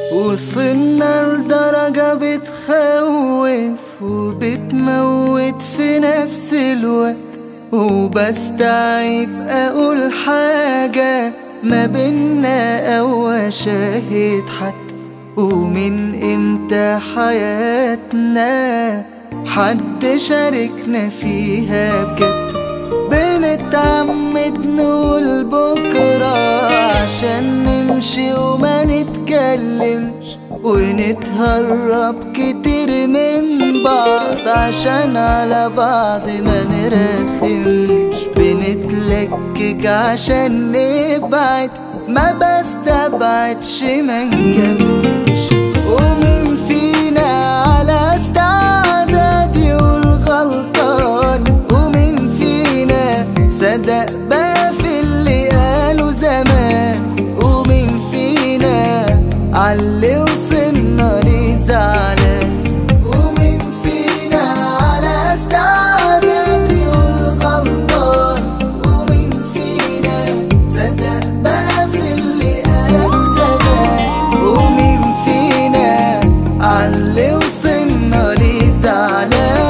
وصلنا لدرجة بتخوف وبتموت في نفس الوقت وبستعيب أقول حاجة ما بينا أو أشاهد حتى ومن امتى حياتنا حد شاركنا فيها بجد بنتعمد نقول بكرة عشان نمشي وما نتكلمش ونتهرب كتير من بعض عشان على بعض ما نرخمش بنتلكك عشان نبعد ما بستبعدش ما نكملش ومين فينا على استعداد يقول غلطان ومين فينا صدق بقى في اللي قاله زمان ومين فينا عاللي وصلنا ليه زعلان ومين فينا على استعداد يقول غلطان ومين فينا صدق بقى في اللي قاله زمان ومين فينا عاللي وصلنا ليه زعلان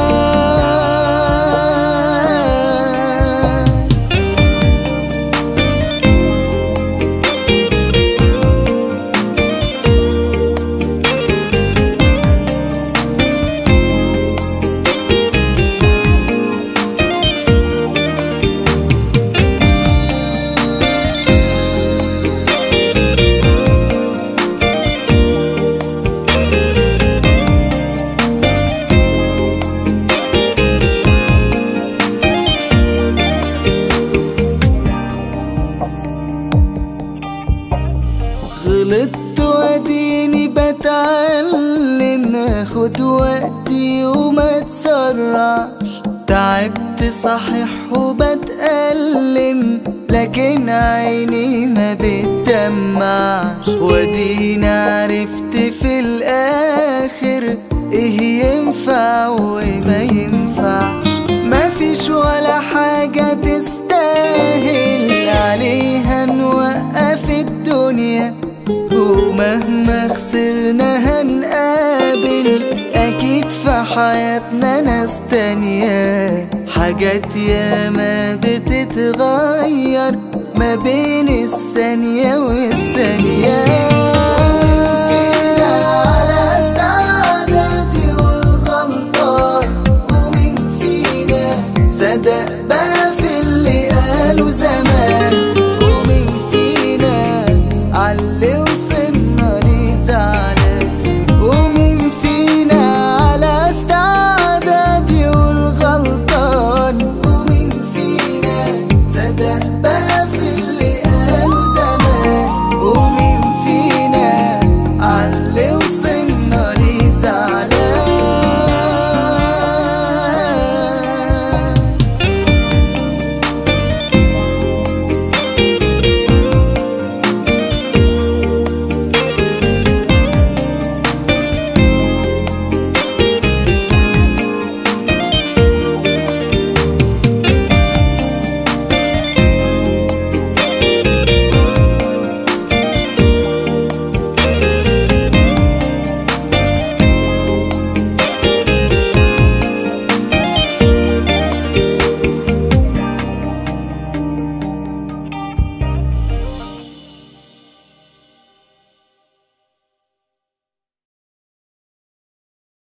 غلطت واديني بتعلم اخد وقتي وما تسرعش تعبت صحيح وبتألم لكن عيني ما بتدمعش واديني عرفت في الاخر ايه ينفع وما ينفعش مفيش ولا حاجة تستاهل عليها نوقف الدنيا ومهما خسرنا هنقابل أكيد في حياتنا ناس تانية حاجات ياما بتتغير ما بين الثانية والثانية